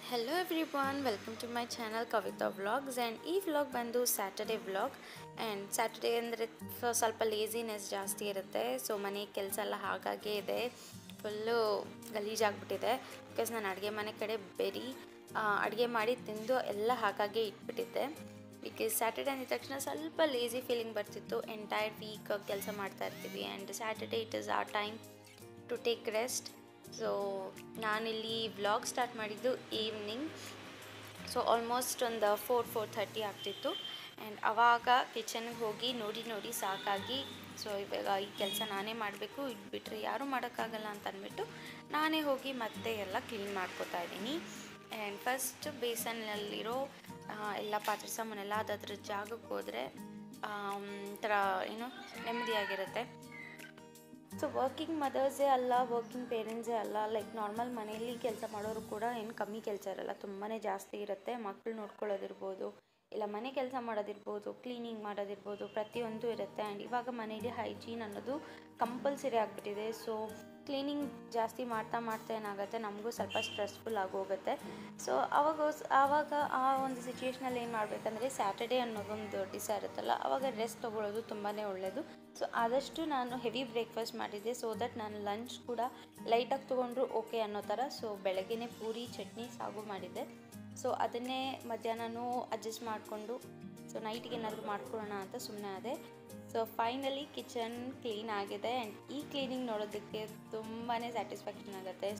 Hello everyone welcome to my channel Kavitha vlogs and ಈ vlog ಬಂದು Saturday vlog and Saturday ಅಂದರೆ ಸ್ವಲ್ಪ laziness ಜಾಸ್ತಿ ಇರುತ್ತೆ ಸೊ ಮನೆ ಕೆಲಸ ಎಲ್ಲ ಹಾಗಾಗೇ ಇದೆ ಫುಲ್ಲು ಗಲೀಜಾಗ್ಬಿಟ್ಟಿದೆ ಬಿಕಾಸ್ ನಾನು ಅಡುಗೆ ಮನೆ ಕಡೆ ಬೆರಿ ಅಡುಗೆ ಮಾಡಿ ತಿಂದು ಎಲ್ಲ ಹಾಗಾಗೆ ಇಟ್ಬಿಟ್ಟಿದ್ದೆ ಬಿಕಾಸ್ ಸ್ಯಾಟರ್ಡೇ ಅಂದಿದ ತಕ್ಷಣ ಸ್ವಲ್ಪ ಲೇಸಿ ಫೀಲಿಂಗ್ ಬರ್ತಿತ್ತು ಎಂಟೈರ್ ವೀಕ್ ಕೆಲಸ ಮಾಡ್ತಾ ಇರ್ತೀವಿ and Saturday it is a time to take rest so ನಾನಿಲ್ಲಿ ವ್ಲಾಗ್ ಸ್ಟಾರ್ಟ್ ಮಾಡಿದ್ದು ಈವ್ನಿಂಗ್ ಸೊ ಆಲ್ಮೋಸ್ಟ್ ಒಂದು ಫೋರ್ ಫೋರ್ ಥರ್ಟಿ ಆಗ್ತಿತ್ತು ಆ್ಯಂಡ್ ಅವಾಗ ಕಿಚನ್ಗೆ ಹೋಗಿ ನೋಡಿ ನೋಡಿ ಸಾಕಾಗಿ ಸೊ ಇವಾಗ ಈ ಕೆಲಸ ನಾನೇ ಮಾಡಬೇಕು ಇಟ್ಬಿಟ್ರೆ ಯಾರೂ ಮಾಡೋಕ್ಕಾಗಲ್ಲ ಅಂತ ಅಂದ್ಬಿಟ್ಟು ನಾನೇ ಹೋಗಿ ಮತ್ತೆ ಎಲ್ಲ ಕ್ಲೀನ್ ಮಾಡ್ಕೋತಾ ಇದ್ದೀನಿ ಆ್ಯಂಡ್ ಫಸ್ಟ್ ಬೇಸನ್ನಲ್ಲಿರೋ ಎಲ್ಲ ಪಾತ್ರೆ ಸಾಮಾನೆಲ್ಲ ಅದಾದ್ರ ಜಾಗಕ್ಕೆ ಹೋದರೆ ಒಂಥರ ಏನು ನೆಮ್ಮದಿಯಾಗಿರುತ್ತೆ ಸೊ ವರ್ಕಿಂಗ್ ಮದರ್ಸೇ ಅಲ್ಲ ವರ್ಕಿಂಗ್ ಪೇರೆಂಟ್ಸೇ ಅಲ್ಲ ಲೈಕ್ ನಾರ್ಮಲ್ ಮನೆಯಲ್ಲಿ ಕೆಲಸ ಮಾಡೋರು ಕೂಡ ಏನು ಕಮ್ಮಿ ಕೆಲಸ ಇರಲ್ಲ ತುಂಬಾ ಜಾಸ್ತಿ ಇರುತ್ತೆ ಮಕ್ಕಳು ನೋಡ್ಕೊಳ್ಳೋದಿರ್ಬೋದು ಇಲ್ಲ ಮನೆ ಕೆಲಸ ಮಾಡೋದಿರ್ಬೋದು ಕ್ಲೀನಿಂಗ್ ಮಾಡೋದಿರ್ಬೋದು ಪ್ರತಿಯೊಂದು ಇರುತ್ತೆ ಆ್ಯಂಡ್ ಇವಾಗ ಮನೇಲಿ ಹೈಜೀನ್ ಅನ್ನೋದು ಕಂಪಲ್ಸರಿ ಆಗಿಬಿಟ್ಟಿದೆ ಸೊ ಕ್ಲೀನಿಂಗ್ ಜಾಸ್ತಿ ಮಾಡ್ತಾ ಮಾಡ್ತಾ ಏನಾಗುತ್ತೆ ನಮಗೂ ಸ್ವಲ್ಪ ಸ್ಟ್ರೆಸ್ಫುಲ್ ಆಗೋಗುತ್ತೆ ಸೊ ಅವಾಗ ಆವಾಗ ಆ ಒಂದು ಸಿಚುವೇಶ್ನಲ್ಲಿ ಏನು ಮಾಡಬೇಕಂದ್ರೆ ಸ್ಯಾಟರ್ಡೇ ಅನ್ನೋದೊಂದು ದಿವಸ ಇರುತ್ತಲ್ಲ ಆವಾಗ ರೆಸ್ಟ್ ತೊಗೊಳ್ಳೋದು ತುಂಬಾ ಒಳ್ಳೆಯದು ಸೊ ಆದಷ್ಟು ನಾನು ಹೆವಿ ಬ್ರೇಕ್ಫಾಸ್ಟ್ ಮಾಡಿದ್ದೆ ಸೊ ದಟ್ ನಾನು ಲಂಚ್ ಕೂಡ ಲೈಟಾಗಿ ತೊಗೊಂಡ್ರು ಓಕೆ ಅನ್ನೋ ಥರ ಸೊ ಬೆಳಗ್ಗೆನೇ ಪೂರಿ ಚಟ್ನಿ ಸಾಗು ಮಾಡಿದ್ದೆ ಸೊ ಅದನ್ನೇ ಮಧ್ಯಾಹ್ನನೂ ಅಡ್ಜಸ್ಟ್ ಮಾಡಿಕೊಂಡು ಸೊ ನೈಟ್ಗೆ ಏನಾದರೂ ಮಾಡ್ಕೊಳ್ಳೋಣ ಅಂತ ಸುಮ್ಮನೆ ಅದೇ ಸೊ ಫೈನಲಿ ಕಿಚನ್ ಕ್ಲೀನ್ ಆಗಿದೆ ಆ್ಯಂಡ್ ಈ ಕ್ಲೀನಿಂಗ್ ನೋಡೋದಕ್ಕೆ ತುಂಬಾ ಸ್ಯಾಟಿಸ್ಫ್ಯಾಕ್ಷನ್ ಆಗುತ್ತೆ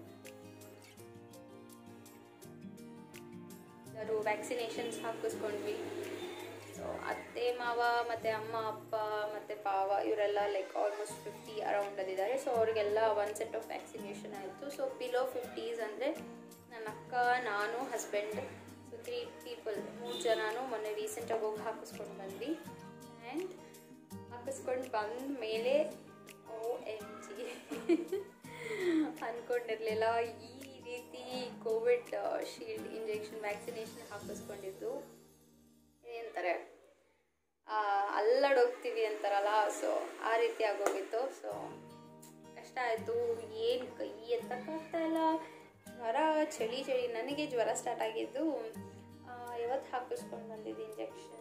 ಎಲ್ಲರೂ ವ್ಯಾಕ್ಸಿನೇಷನ್ಸ್ ಹಾಕಿಸ್ಕೊಂಡ್ವಿ ಸೊ ಅತ್ತೆ ಮಾವ ಮತ್ತು ಅಮ್ಮ ಅಪ್ಪ ಮತ್ತು ಪಾವ ಇವರೆಲ್ಲ ಲೈಕ್ ಆಲ್ಮೋಸ್ಟ್ ಫಿಫ್ಟಿ ಅರೌಂಡ್ ಅದಿದ್ದಾರೆ ಸೊ ಅವರಿಗೆಲ್ಲ ಒನ್ ಸೆಟ್ ಆಫ್ ವ್ಯಾಕ್ಸಿನೇಷನ್ ಆಯಿತು ಸೊ ಬಿಲೋ ಫಿಫ್ಟೀಸ್ ಅಂದರೆ ನನ್ನ ಅಕ್ಕ ನಾನು ಹಸ್ಬೆಂಡ್ ಸೊ ತ್ರೀ ಪೀಪಲ್ ಮೂರು ಜನನೂ ಮೊನ್ನೆ ರೀಸೆಂಟಾಗಿ ಹೋಗಿ ಹಾಕಿಸ್ಕೊಂಡು ಬಂದ್ವಿ ಆ್ಯಂಡ್ ಹಾಕಿಸ್ಕೊಂಡು ಬಂದ ಮೇಲೆ ಓ ಎಮ್ ಜಿ ಅಂದ್ಕೊಂಡಿರಲಿಲ್ಲ ಈ ರೀತಿ ಕೋವಿಡ್ ಶೀಲ್ಡ್ ಇಂಜೆಕ್ಷನ್ ವ್ಯಾಕ್ಸಿನೇಷನ್ ಹಾಕಿಸ್ಕೊಂಡಿದ್ದು ಏನಂತಾರೆ ಅಲ್ಲಾಡೋಗ್ತೀವಿ ಅಂತಾರಲ್ಲ ಸೊ ಆ ರೀತಿ ಆಗೋಗಿತ್ತು ಸೊ ಕಷ್ಟ ಆಯಿತು ಏನು ಕೈ ಎತ್ತಕ್ಕಾಗ್ತಾ ಇಲ್ಲ ಜ್ವರ ಚಳಿ ಚಳಿ ನನಗೆ ಜ್ವರ ಸ್ಟಾರ್ಟ್ ಆಗಿದ್ದು ಯಾವತ್ತು ಹಾಕಿಸ್ಕೊಂಡು ಬಂದಿದ್ದು ಇಂಜೆಕ್ಷನ್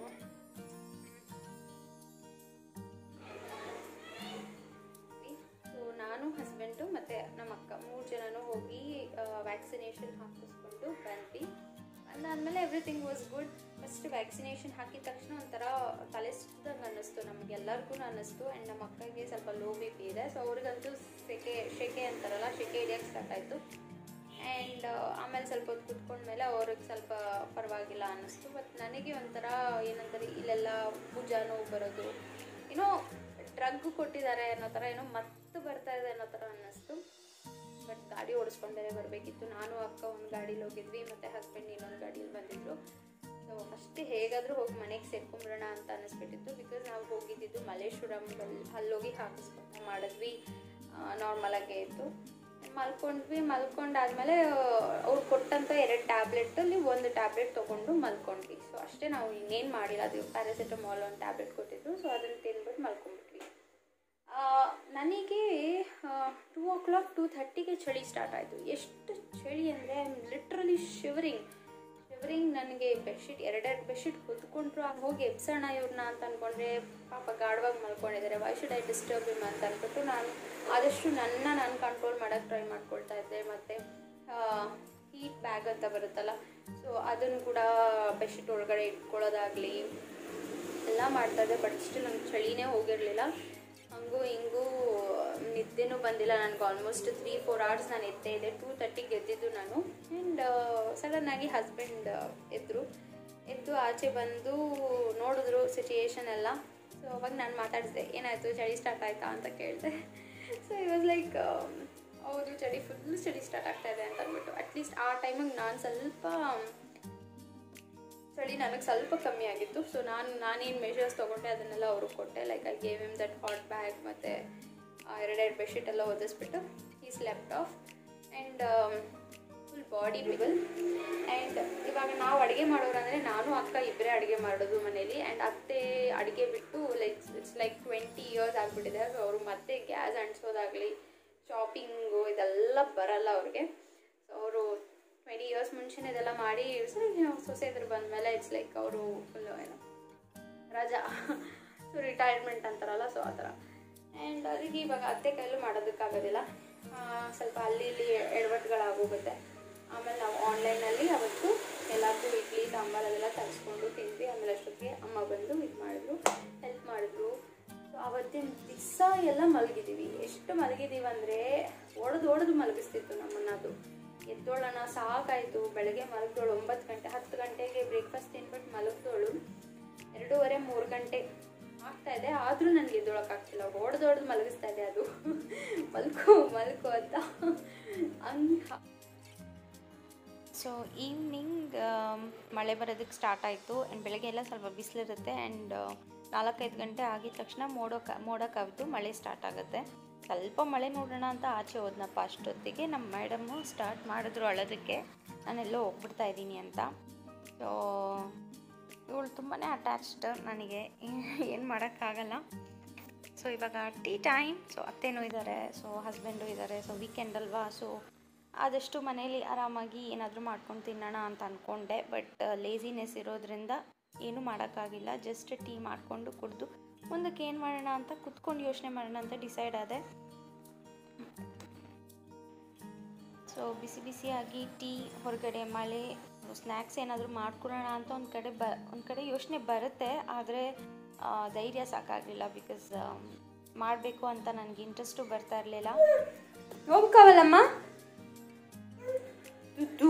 ಸೊ ನಾನು ಹಸ್ಬೆಂಡು ಮತ್ತು ನಮ್ಮ ಅಕ್ಕ ಮೂರು ಜನನೂ ಹೋಗಿ ವ್ಯಾಕ್ಸಿನೇಷನ್ ಹಾಕಿಸ್ಕೊಂಡು ಬಂದ್ವಿ ಅದಾದಮೇಲೆ everything was good first vaccination ಹಾಕಿದ ತಕ್ಷಣ ಒಂಥರ ತಲೆ ಸುತ್ತಂಗೆ ಅನ್ನಿಸ್ತು ನಮಗೆಲ್ಲರಿಗೂ ಅನ್ನಿಸ್ತು ಆ್ಯಂಡ್ ನಮ್ಮ ಅಕ್ಕಗೆ ಸ್ವಲ್ಪ ಲೋ ಬಿ ಪಿ ಇದೆ ಸೊ ಅವ್ರಿಗಂತೂ ಸೆಕೆ ಶೆಕೆ ಅಂತಾರಲ್ಲ ಶೆಕೆ ಹಿಡಿಯೋಕ್ಕೆ ಸ್ಟಾರ್ಟ್ ಆಯಿತು ಆ್ಯಂಡ್ ಆಮೇಲೆ ಸ್ವಲ್ಪ ಹೊತ್ತು ಕುತ್ಕೊಂಡ್ಮೇಲೆ ಅವ್ರಿಗೆ ಸ್ವಲ್ಪ ಪರವಾಗಿಲ್ಲ ಅನ್ನಿಸ್ತು ಬಟ್ ನನಗೆ ಒಂಥರ ಏನಂತಾರೆ ಇಲ್ಲೆಲ್ಲ ಭುಜ ನೋವು ಬರೋದು ಏನೋ ಡ್ರಗ್ ಕೊಟ್ಟಿದ್ದಾರೆ ಅನ್ನೋ ಥರ ಏನೋ ಮತ್ತೆ ಬರ್ತಾ ಇದೆ ಅನ್ನೋ ಥರ ಅನ್ನಿಸ್ತು ಬಟ್ ಗಾಡಿ ಓಡಿಸ್ಕೊಂಡು ಬೇರೆ ಬರಬೇಕಿತ್ತು ನಾನು ಅಕ್ಕ ಒಂದು ಗಾಡೀಲಿ ಹೋಗಿದ್ವಿ ಮತ್ತು ಹಸ್ಬೆಂಡ್ ಇನ್ನೊಂದು ಗಾಡೀಲಿ ಬಂದಿದ್ರು ಸೊ ಫಸ್ಟ್ ಹೇಗಾದರೂ ಹೋಗಿ ಮನೆಗೆ ಸೇರ್ಕೊಂಬಿಡೋಣ ಅಂತ ಅನ್ನಿಸ್ಬಿಟ್ಟಿತ್ತು ಬಿಕಾಸ್ ನಾವು ಹೋಗಿದ್ದಿದ್ದು ಮಲ್ಲೇಶ್ವರಮಲ್ಲಿ ಅಲ್ಲೋಗಿ ಹಾಕಿಸ್ಕೊಂಡು ಮಾಡಿದ್ವಿ ನಾರ್ಮಲಾಗೇ ಇತ್ತು ಮಲ್ಕೊಂಡ್ವಿ ಮಲ್ಕೊಂಡಾದ್ಮೇಲೆ ಅವ್ರು ಕೊಟ್ಟಂಥ ಎರಡು ಟ್ಯಾಬ್ಲೆಟಲ್ಲಿ ಒಂದು ಟ್ಯಾಬ್ಲೆಟ್ ತೊಗೊಂಡು ಮಲ್ಕೊಂಡ್ವಿ ಸೊ ಅಷ್ಟೇ ನಾವು ಇನ್ನೇನು ಮಾಡಿಲ್ಲ ಅದು ಪ್ಯಾರಾಸಿಟಮಾಲ್ ಒಂದು ಟ್ಯಾಬ್ಲೆಟ್ ಕೊಟ್ಟಿದ್ರು ಸೊ ಅದನ್ನು ತಿಂದ್ಬಿಟ್ಟು ಮಲ್ಕೊಂಡ್ಬಿಟ್ವಿ ನನಗೆ ಟೂ ಓ ಕ್ಲಾಕ್ ಟೂ ಥರ್ಟಿಗೆ ಚಳಿ ಸ್ಟಾರ್ಟ್ ಆಯಿತು ಎಷ್ಟು ಚಳಿ ಅಂದರೆ I am literally shivering shivering ನನಗೆ ಬೆಡ್ಶೀಟ್ ಎರಡೆರಡು ಬೆಡ್ಶೀಟ್ ಹೊದ್ಕೊಂಡ್ರು ಆಗ ಹೋಗಿ ಎಬ್ಸೋಣ ಇವ್ರನ್ನ ಅಂತ ಅಂದ್ಕೊಂಡ್ರೆ ಪಾಪ ಗಾಢವಾಗಿ ಮಲ್ಕೊಂಡಿದ್ದಾರೆ why should I disturb him ಅಂತ ಅಂದ್ಬಿಟ್ಟು ನಾನು ಆದಷ್ಟು ನನ್ನ ನಾನು ಕಂಟ್ರೋಲ್ ಮಾಡೋಕ್ಕೆ ಟ್ರೈ ಮಾಡ್ಕೊಳ್ತಾ ಇದ್ದೆ ಮತ್ತು ಹೀಟ್ ಬ್ಯಾಗ್ ಅಂತ ಬರುತ್ತಲ್ಲ ಸೊ ಅದನ್ನು ಕೂಡ ಬೆಡ್ಶೀಟ್ ಒಳಗಡೆ ಇಟ್ಕೊಳ್ಳೋದಾಗಲಿ ಎಲ್ಲ ಮಾಡ್ತಾಯಿದ್ದೆ ಬಟ್ ಇಷ್ಟು ನಂಗೆ ಚಳಿನೇ ಹೋಗಿರಲಿಲ್ಲ ಹಂಗೂ ಹಿಂಗೂ ನಿದ್ದೆನೂ ಬಂದಿಲ್ಲ ನನಗೆ ಆಲ್ಮೋಸ್ಟ್ ತ್ರೀ ಫೋರ್ ಅವರ್ಸ್ ನಾನು ಎದ್ದೇ ಇದೆ ಟೂ ತರ್ಟಿಗೆ ಎದ್ದಿದ್ದು ನಾನು ಆ್ಯಂಡ್ ಸಡನ್ನಾಗಿ ಹಸ್ಬೆಂಡ್ ಎದ್ದರು ಎದ್ದು ಆಚೆ ಬಂದು ನೋಡಿದ್ರು ಸಿಚುಯೇಷನ್ ಎಲ್ಲ ಸೊ ಅವಾಗ ನಾನು ಮಾತಾಡಿದೆ ಏನಾಯಿತು ಚಳಿ ಸ್ಟಾರ್ಟ್ ಆಯಿತಾ ಅಂತ ಕೇಳಿದೆ ಸೊ ಇ ವಾಸ್ ಲೈಕ್ ಹೌದು ಚಳಿ ಫುಲ್ ಚಳಿ ಸ್ಟಾರ್ಟ್ ಆಗ್ತಾ ಇದೆ ಅಂತ ಅಂದ್ಬಿಟ್ಟು ಅಟ್ಲೀಸ್ಟ್ ಆ ಟೈಮಿಗೆ ನಾನು ಸ್ವಲ್ಪ ಚಳಿ ನನಗೆ ಸ್ವಲ್ಪ ಕಮ್ಮಿ ಆಗಿತ್ತು ಸೊ ನಾನು ನಾನೇನು ಮೆಷರ್ಸ್ ತೊಗೊಂಡೆ ಅದನ್ನೆಲ್ಲ ಅವ್ರಿಗೆ ಕೊಟ್ಟೆ like I gave him that hot bag ಮತ್ತು ಎರಡೆರಡು ಬೆಡ್ಶೀಟ್ ಎಲ್ಲ ಒದಿಸ್ಬಿಟ್ಟು I slept off and full body ಬಿಗಲ್ ಆ್ಯಂಡ್ ಇವಾಗ ನಾವು ಅಡುಗೆ ಮಾಡೋರು ಅಂದರೆ ನಾನು ಅಕ್ಕ ಇಬ್ಬರೇ ಅಡುಗೆ ಮಾಡೋದು ಮನೇಲಿ ಆ್ಯಂಡ್ ಅತ್ತೆ ಅಡುಗೆ ಬಿಟ್ಟು like it's like twenty years ಆಗಿಬಿಟ್ಟಿದೆ ಸೊ ಅವರು ಮತ್ತೆ ಗ್ಯಾಸ್ ಅಂಟಿಸೋದಾಗಲಿ ಶಾಪಿಂಗು ಇದೆಲ್ಲ ಬರಲ್ಲ ಅವ್ರಿಗೆ ಸೊ ಅವರು ಟ್ವೆಂಟಿ ಇಯರ್ಸ್ ಮುಂಚೆನೇ ಇದೆಲ್ಲ ಮಾಡಿ ಸೊಸೆ ಎದುರು ಬಂದಮೇಲೆ ಇಟ್ಸ್ ಲೈಕ್ ಅವರು ಫುಲ್ಲು ಏನು ರಜಾ ಸೊ ರಿಟೈರ್ಮೆಂಟ್ ಅಂತಾರಲ್ಲ ಸೊ ಆ ಥರ ಆ್ಯಂಡ್ ಅದಕ್ಕೆ ಇವಾಗ ಅತ್ತೆ ಕೈಲೂ ಮಾಡೋದಕ್ಕಾಗೋದಿಲ್ಲ ಆ, ಸ್ವಲ್ಪ ಅಲ್ಲಿ ಇಲ್ಲಿ ಎಡವಟ್ಟುಗಳಾಗೋಗುತ್ತೆ ಆಮೇಲೆ ನಾವು ಆನ್ಲೈನಲ್ಲಿ ಅವತ್ತು ಎಲ್ಲರಿಗೂ ಇಡ್ಲಿ ಸಾಂಬಾರು ಅದೆಲ್ಲ ತರಿಸ್ಕೊಂಡು ತಿಂದ್ವಿ ಆಮೇಲೆ ಅಷ್ಟೊತ್ತಿಗೆ ಅಮ್ಮ ಬಂದು ಇದು ಮಾಡಿದ್ರು ಹೆಲ್ಪ್ ಮಾಡಿದ್ರು ಸೊ ಅವತ್ತಿನ ದಿವಸ ಎಲ್ಲ ಮಲಗಿದ್ದೀವಿ ಎಷ್ಟು ಮಲಗಿದ್ದೀವಿ ಅಂದರೆ ಓಡೋದು ಓಡೋದು ಮಲಗಿಸ್ತಿತ್ತು ನಮ್ಮನ್ನ ಅದು ಎದ್ದೋಳೋಣ ಸಾಕಾಯಿತು ಬೆಳಗ್ಗೆ ಮಲಗ್ದೋಳು ಒಂಬತ್ತು ಗಂಟೆ ಹತ್ತು ಗಂಟೆಗೆ ಬ್ರೇಕ್ಫಾಸ್ಟ್ ತಿನ್ಬಿಟ್ಟು ಮಲಗ್ದೋಳು ಎರಡೂವರೆ ಮೂರು ಗಂಟೆ ಆಗ್ತಾ ಇದೆ ಆದರೂ ನನಗೆ ಎದ್ದೊಳಕ್ಕಾಗ್ತಿಲ್ಲ ಓಡ್ದೊಡ್ದು ಮಲಗಿಸ್ತಾ ಇದೆ ಅದು ಮಲ್ಕೋ ಮಲ್ಕೋ ಅಂತ ಹಂಗೆ ಸೊ ಈವ್ನಿಂಗ್ ಮಳೆ ಬರೋದಕ್ಕೆ ಸ್ಟಾರ್ಟ್ ಆಯಿತು ಆ್ಯಂಡ್ ಬೆಳಗ್ಗೆ ಎಲ್ಲ ಸ್ವಲ್ಪ ಬಿಸಿಲಿರುತ್ತೆ ಆ್ಯಂಡ್ ನಾಲ್ಕೈದು ಗಂಟೆ ಆಗಿದ ತಕ್ಷಣ ಮೋಡ ಕ ಮೋಡ ಕವಿದು ಮಳೆ ಸ್ಟಾರ್ಟ್ ಆಗುತ್ತೆ ಸ್ವಲ್ಪ ಮಳೆ ನೋಡೋಣ ಅಂತ ಆಚೆ ಹೋದ್ನಪ್ಪ ಅಷ್ಟೊತ್ತಿಗೆ ನಮ್ಮ ಮೇಡಮ್ಮು ಸ್ಟಾರ್ಟ್ ಮಾಡಿದ್ರು ಅಳೋದಕ್ಕೆ ನಾನೆಲ್ಲೋ ಹೋಗ್ಬಿಡ್ತಾ ಇದ್ದೀನಿ ಅಂತ ಸೊ ಇವಳು ತುಂಬಾ ಅಟ್ಯಾಚ್ಡ್ ನನಗೆ ಏನು ಮಾಡೋಕ್ಕಾಗಲ್ಲ ಸೊ ಇವಾಗ ಟೀ ಟೈಮ್ ಸೊ ಅತ್ತೇನೂ ಇದ್ದಾರೆ ಸೊ ಹಸ್ಬೆಂಡು ಇದ್ದಾರೆ ಸೊ ವೀಕೆಂಡ್ ಅಲ್ವಾ ಸೊ ಆದಷ್ಟು ಮನೇಲಿ ಆರಾಮಾಗಿ ಏನಾದರೂ ಮಾಡ್ಕೊಂಡು ತಿನ್ನೋಣ ಅಂತ ಅಂದ್ಕೊಂಡೆ ಬಟ್ ಲೇಸಿನೆಸ್ ಇರೋದ್ರಿಂದ ಏನೂ ಮಾಡೋಕ್ಕಾಗಿಲ್ಲ ಜಸ್ಟ್ ಟೀ ಮಾಡಿಕೊಂಡು ಕುಡಿದು ಮುಂದಕ್ಕೆ ಏನು ಮಾಡೋಣ ಅಂತ ಕುತ್ಕೊಂಡು ಯೋಚನೆ ಮಾಡೋಣ ಅಂತ ಡಿಸೈಡ್ ಆದೆ ಸೊ ಬಿಸಿ ಬಿಸಿಯಾಗಿ ಟೀ ಹೊರಗಡೆ ಮಳೆ ಸ್ನ್ಯಾಕ್ಸ್ ಏನಾದರೂ ಮಾಡ್ಕೊಳ್ಳೋಣ ಅಂತ ಒಂದು ಕಡೆ ಬ ಒಂದು ಕಡೆ ಯೋಚನೆ ಬರುತ್ತೆ ಆದರೆ ಧೈರ್ಯ ಸಾಕಾಗಲಿಲ್ಲ ಬಿಕಾಸ್ ಮಾಡಬೇಕು ಅಂತ ನನಗೆ ಇಂಟ್ರೆಸ್ಟು ಬರ್ತಾ ಇರಲಿಲ್ಲ ಹೋಗ್ಕವಲ್ಲಮ್ಮ ದುಡ್ಡು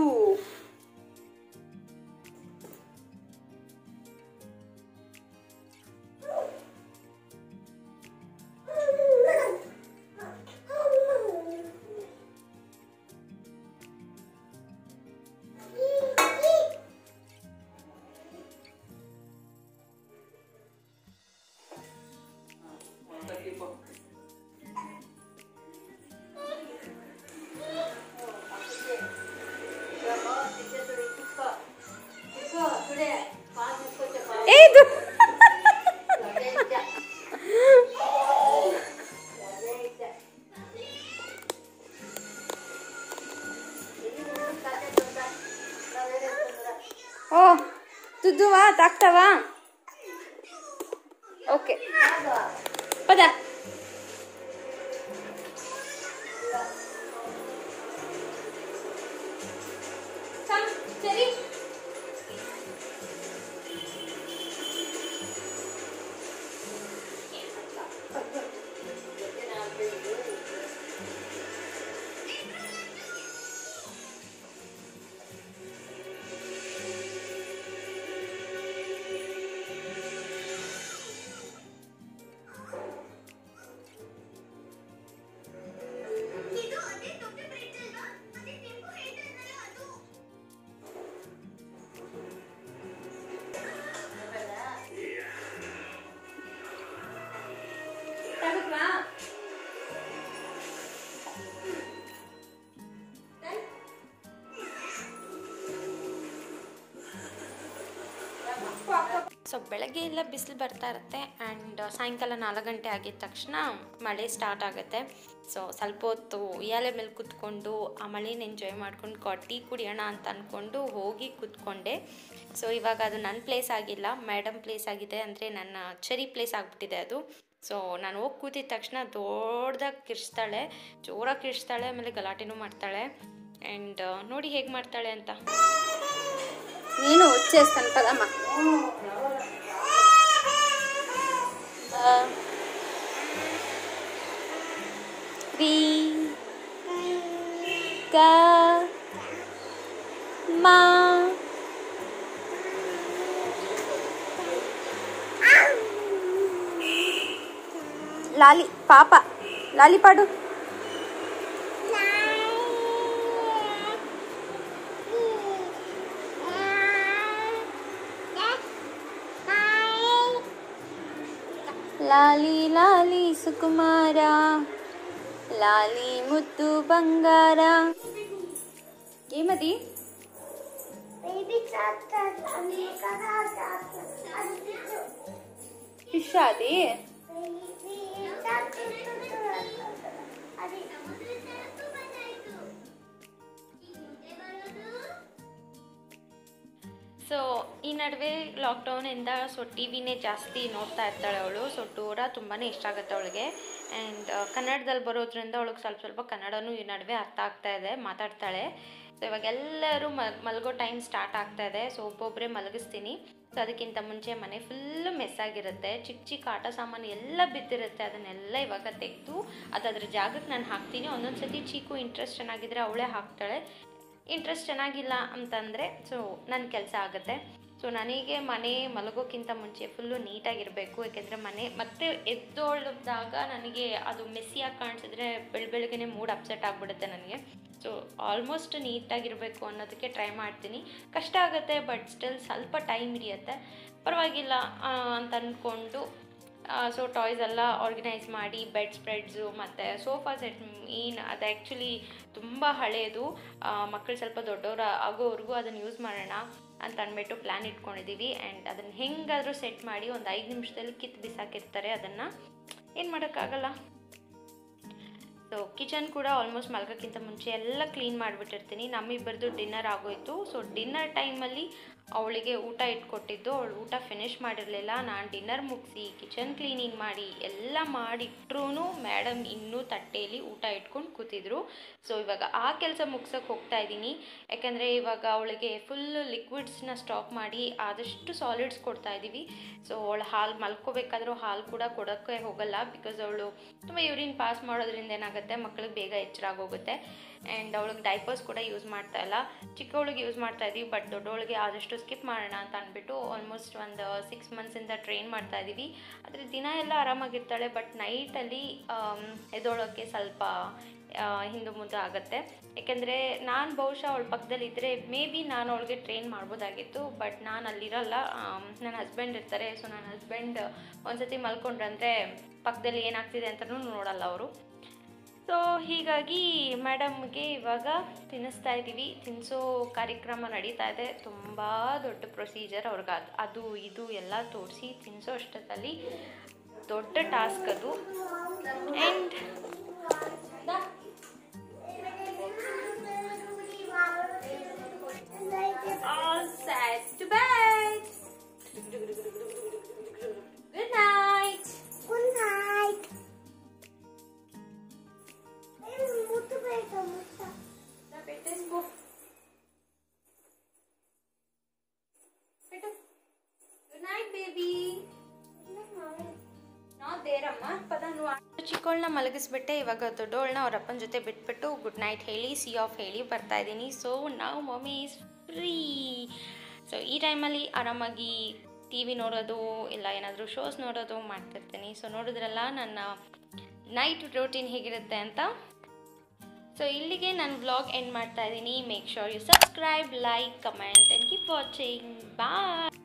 ಏದು ಓ ತುದ್ದುವಾ ತಾಕ್ತವಾ ಓಕೆ ಪದ ಸರಿ ಇದು ಅದೇ ದೊಡ್ಡ ಬ್ರಿಡ್ಜ್ ಅಲ್ವಾ ಅದೇ ಟೆಂಪೋ ಹೇಳ್ತಾರಲ್ಲ ಅದು ತಗದ್ವಾ ಸೊ ಬೆಳಗ್ಗೆ ಎಲ್ಲ ಬಿಸಿಲು ಬರ್ತಾ ಇರುತ್ತೆ ಆ್ಯಂಡ್ ಸಾಯಂಕಾಲ ನಾಲ್ಕು ಗಂಟೆ ಆಗಿದ ತಕ್ಷಣ ಮಳೆ ಸ್ಟಾರ್ಟ್ ಆಗುತ್ತೆ ಸೊ ಸ್ವಲ್ಪ ಹೊತ್ತು ಉಯ್ಯಾಲೆ ಮೇಲೆ ಕುತ್ಕೊಂಡು ಆ ಮಳೆನ ಎಂಜಾಯ್ ಮಾಡ್ಕೊಂಡು ಕೊ ಟೀ ಕುಡಿಯೋಣ ಅಂತ ಅಂದ್ಕೊಂಡು ಹೋಗಿ ಕುತ್ಕೊಂಡೆ ಸೊ ಇವಾಗ ಅದು ನನ್ನ ಪ್ಲೇಸ್ ಆಗಿಲ್ಲ ಮೇಡಮ್ ಪ್ಲೇಸ್ ಆಗಿದೆ ಅಂದರೆ ನನ್ನ ಚೆರಿ ಪ್ಲೇಸ್ ಆಗಿಬಿಟ್ಟಿದೆ ಅದು ಸೊ ನಾನು ಹೋಗಿ ಕೂತಿದ ತಕ್ಷಣ ದೊಡ್ಡದಾಗಿ ಕಿರ್ಚ್ತಾಳೆ ಜೋರಾಗಿ ಕಿರ್ಚ್ತಾಳೆ ಆಮೇಲೆ ಗಲಾಟೆನೂ ಮಾಡ್ತಾಳೆ ಆ್ಯಂಡ್ ನೋಡಿ ಹೇಗೆ ಮಾಡ್ತಾಳೆ ಅಂತ నేను వచ్చేస్తాను పదమ్మా రీ గా మా లాలి పాప లాలి పాడు లాలి లాలి సుకుమార లాలి ముద్దు బంగార ఏమది బేబీ చాప్టర్ అది కదా చాప్టర్ అది ఫిష్ అది బేబీ చాప్టర్ అది ಸಮುದ್ರ ಬನಾಯಿತು ಈಗ ಮುಂದೆ ಬರೋದು ಸೊ ಈ ನಡುವೆ ಲಾಕ್ಡೌನಿಂದ ಸೊ ಟಿ ವಿನೇ ಜಾಸ್ತಿ ನೋಡ್ತಾ ಇರ್ತಾಳೆ ಅವಳು ಸೊ ಡೋರಾ ತುಂಬಾ ಇಷ್ಟ ಆಗುತ್ತೆ ಅವಳಿಗೆ ಆ್ಯಂಡ್ ಕನ್ನಡದಲ್ಲಿ ಬರೋದ್ರಿಂದ ಅವಳಿಗೆ ಸ್ವಲ್ಪ ಸ್ವಲ್ಪ ಕನ್ನಡನೂ ಈ ನಡುವೆ ಅರ್ಥ ಆಗ್ತಾ ಇದೆ ಮಾತಾಡ್ತಾಳೆ ಸೊ ಇವಾಗ ಎಲ್ಲರೂ ಮಲಗೋ ಟೈಮ್ ಸ್ಟಾರ್ಟ್ ಆಗ್ತಾ ಇದೆ ಸೊ ಒಬ್ಬೊಬ್ಬರೇ ಮಲಗಿಸ್ತೀನಿ ಸೊ ಅದಕ್ಕಿಂತ ಮುಂಚೆ ಮನೆ ಫುಲ್ಲು ಮೆಸ್ ಆಗಿರುತ್ತೆ ಚಿಕ್ಕ ಚಿಕ್ಕ ಆಟ ಸಾಮಾನು ಎಲ್ಲ ಬಿದ್ದಿರುತ್ತೆ ಅದನ್ನೆಲ್ಲ ಇವಾಗ ತೆಗೆದು ಅದು ಅದ್ರ ಜಾಗಕ್ಕೆ ನಾನು ಹಾಕ್ತೀನಿ ಒಂದೊಂದು ಸತಿ ಚೀಕು ಇಂಟ್ರೆಸ್ಟ್ ಚೆನ್ನಾಗಿದ್ರೆ ಅವಳೇ ಹಾಕ್ತಾಳೆ ಇಂಟ್ರೆಸ್ಟ್ ಚೆನ್ನಾಗಿಲ್ಲ ಅಂತಂದರೆ ಸೊ ನನ್ನ ಕೆಲಸ ಆಗುತ್ತೆ ಸೊ ನನಗೆ ಮನೆ ಮಲಗೋಕ್ಕಿಂತ ಮುಂಚೆ ಫುಲ್ಲು ನೀಟಾಗಿರಬೇಕು ಯಾಕೆಂದರೆ ಮನೆ ಮತ್ತೆ ಎದ್ದೊಳ್ದಾಗ ನನಗೆ ಅದು ಮೆಸ್ಸಿಯಾಗಿ ಕಾಣಿಸಿದ್ರೆ ಬೆಳ ಬೆಳಗ್ಗೆ ಮೂಡ್ ಅಪ್ಸೆಟ್ ಆಗಿಬಿಡುತ್ತೆ ನನಗೆ ಸೊ ಆಲ್ಮೋಸ್ಟ್ ನೀಟಾಗಿರಬೇಕು ಅನ್ನೋದಕ್ಕೆ ಟ್ರೈ ಮಾಡ್ತೀನಿ ಕಷ್ಟ ಆಗುತ್ತೆ ಬಟ್ ಸ್ಟಿಲ್ ಸ್ವಲ್ಪ ಟೈಮ್ ಹಿಡಿಯುತ್ತೆ ಪರವಾಗಿಲ್ಲ ಆ, ಅಂತ ಅಂದ್ಕೊಂಡು ಸೊ ಟಾಯ್ಸ್ ಎಲ್ಲ ಆರ್ಗನೈಸ್ ಮಾಡಿ ಬೆಡ್ ಸ್ಪ್ರೆಡ್ಸು ಮತ್ತು ಸೋಫಾ ಸೆಟ್ ಮೀನ್ ಅದು ಆ್ಯಕ್ಚುಲಿ ತುಂಬ ಹಳೆಯದು ಮಕ್ಕಳು ಸ್ವಲ್ಪ ದೊಡ್ಡವರು ಆಗೋವರೆಗೂ ಅದನ್ನು ಯೂಸ್ ಮಾಡೋಣ ಅಂತ ಅಂದ್ಬಿಟ್ಟು ಪ್ಲ್ಯಾನ್ ಇಟ್ಕೊಂಡಿದ್ದೀವಿ ಆ್ಯಂಡ್ ಅದನ್ನು ಹೆಂಗಾದರೂ ಸೆಟ್ ಮಾಡಿ ಒಂದು ಐದು ನಿಮಿಷದಲ್ಲಿ ಕಿತ್ತು ಬಿಸಾಕಿರ್ತಾರೆ ಅದನ್ನು ಏನು ಮಾಡೋಕ್ಕಾಗಲ್ಲ ಸೊ ಕಿಚನ್ ಕೂಡ ಆಲ್ಮೋಸ್ಟ್ ಮಲ್ಗೋಕ್ಕಿಂತ ಮುಂಚೆ ಎಲ್ಲ ಕ್ಲೀನ್ ಮಾಡಿಬಿಟ್ಟಿರ್ತೀನಿ ನಮ್ಮಿಬ್ಬರದು ಡಿನ್ನರ್ ಆಗೋಯ್ತು ಸೊ ಡಿನ್ನರ್ ಟೈಮಲ್ಲಿ ಅವಳಿಗೆ ಊಟ ಇಟ್ಕೊಟ್ಟಿದ್ದು ಅವಳು ಊಟ ಫಿನಿಷ್ ಮಾಡಿರಲಿಲ್ಲ ನಾನು ಡಿನ್ನರ್ ಮುಗಿಸಿ ಕಿಚನ್ ಕ್ಲೀನಿಂಗ್ ಮಾಡಿ ಎಲ್ಲ ಮಾಡಿಟ್ರೂ ಮೇಡಮ್ ಇನ್ನೂ ತಟ್ಟೆಯಲ್ಲಿ ಊಟ ಇಟ್ಕೊಂಡು ಕೂತಿದ್ರು ಸೊ ಇವಾಗ ಆ ಕೆಲಸ ಮುಗ್ಸೋಕ್ಕೆ ಹೋಗ್ತಾ ಇದ್ದೀನಿ ಯಾಕಂದರೆ ಇವಾಗ ಅವಳಿಗೆ ಫುಲ್ ಲಿಕ್ವಿಡ್ಸ್ನ ಸ್ಟಾಕ್ ಮಾಡಿ ಆದಷ್ಟು ಸಾಲಿಡ್ಸ್ ಕೊಡ್ತಾ ಇದ್ದೀವಿ ಸೊ ಅವಳು ಹಾಲು ಮಲ್ಕೋಬೇಕಾದ್ರೂ ಹಾಲು ಕೂಡ ಕೊಡೋಕ್ಕೆ ಹೋಗಲ್ಲ ಬಿಕಾಸ್ ಅವಳು ತುಂಬ ಯೂರಿನ್ ಪಾಸ್ ಮಾಡೋದ್ರಿಂದ ಏನಾಗುತ್ತೆ ಮಕ್ಕಳಿಗೆ ಬೇಗ ಎಚ್ಚರ ಆಗೋಗುತ್ತೆ ಆ್ಯಂಡ್ ಅವಳಿಗೆ ಡೈಪರ್ಸ್ ಕೂಡ ಯೂಸ್ ಮಾಡ್ತಾ ಇಲ್ಲ ಚಿಕ್ಕವಳಿಗೆ ಯೂಸ್ ಮಾಡ್ತಾ ಇದ್ದೀವಿ ಬಟ್ ದೊಡ್ಡವಳಿಗೆ ಆದಷ್ಟು ಸ್ಕಿಪ್ ಮಾಡೋಣ ಅಂತ ಅಂದ್ಬಿಟ್ಟು ಆಲ್ಮೋಸ್ಟ್ ಒಂದು ಸಿಕ್ಸ್ ಮಂತ್ಸಿಂದ ಟ್ರೈನ್ ಮಾಡ್ತಾ ಇದ್ದೀವಿ ಆದರೆ ದಿನ ಎಲ್ಲ ಆರಾಮಾಗಿರ್ತಾಳೆ ಬಟ್ ನೈಟಲ್ಲಿ ಎದ್ದೋಳೋಕ್ಕೆ ಸ್ವಲ್ಪ ಆ, ಹಿಂದು ಮುಂದೆ ಆಗುತ್ತೆ ಯಾಕೆಂದರೆ ನಾನು ಬಹುಶಃ ಅವಳ ಪಕ್ಕದಲ್ಲಿ ಇದ್ದರೆ ಮೇ ಬಿ ನಾನು ಅವಳಿಗೆ ಟ್ರೈನ್ ಮಾಡ್ಬೋದಾಗಿತ್ತು ಬಟ್ ನಾನು ಅಲ್ಲಿರಲ್ಲ ಆಮ್, ನನ್ನ ಹಸ್ಬೆಂಡ್ ಇರ್ತಾರೆ ಸೊ ನನ್ನ ಹಸ್ಬೆಂಡ್ ಒಂದ್ಸತಿ ಮಲ್ಕೊಂಡ್ರಂದರೆ ಪಕ್ಕದಲ್ಲಿ ಏನಾಗ್ತಿದೆ ಅಂತಲೂ ನೋಡಲ್ಲ ಅವರು ಸೊ ಹೀಗಾಗಿ ಮೇಡಮ್ಗೆ ಇವಾಗ ತಿನ್ನಿಸ್ತಾ ಇದ್ದೀವಿ ತಿನ್ನಿಸೋ ಕಾರ್ಯಕ್ರಮ ನಡೀತಾ ಇದೆ ತುಂಬ ದೊಡ್ಡ ಪ್ರೊಸೀಜರ್ ಅವ್ರಿಗೆ ಅದು ಅದು ಇದು ಎಲ್ಲ ತೋರಿಸಿ ತಿನ್ನಿಸೋ ಅಷ್ಟೊತ್ತಲ್ಲಿ ದೊಡ್ಡ ಟಾಸ್ಕ್ ಅದು and all set to bed good night Good night. ಮುತ್ತು ಬೇಕು ಮುತ್ತು పెట్టేసుకో పెట్టు ಗುಡ್ ನೈಟ್ ಬೇಬಿ ನಾಟ್ ದೇರಮ್ಮ ಪದ ಚಿಕ್ಕವಳನ್ನ ಮಲಗಿಸ್ಬಿಟ್ಟೆ ಇವಾಗ ದೊಡ್ಡವಳನ್ನ ಅವ್ರ ಅಪ್ಪನ ಜೊತೆ ಬಿಟ್ಬಿಟ್ಟು ಗುಡ್ ನೈಟ್ ಹೇಳಿ ಸಿ ಆಫ್ ಹೇಳಿ ಬರ್ತಾ ಇದ್ದೀನಿ ಸೊ ನಾವು ಮಮ್ಮಿ ಈಸ್ ಫ್ರೀ ಸೊ ಈ ಟೈಮಲ್ಲಿ ಆರಾಮಾಗಿ ಟಿ ವಿ ನೋಡೋದು ಇಲ್ಲ ಏನಾದರೂ ಶೋಸ್ ನೋಡೋದು ಮಾಡ್ತಿರ್ತೀನಿ ಸೊ ನೋಡಿದ್ರಲ್ಲ ನನ್ನ ನೈಟ್ ರೋಟೀನ್ ಹೇಗಿರುತ್ತೆ ಅಂತ ಸೊ ಇಲ್ಲಿಗೆ ನಾನು ವ್ಲಾಗ್ ಎಂಡ್ ಮಾಡ್ತಾ ಇದ್ದೀನಿ make sure you subscribe like comment and keep watching bye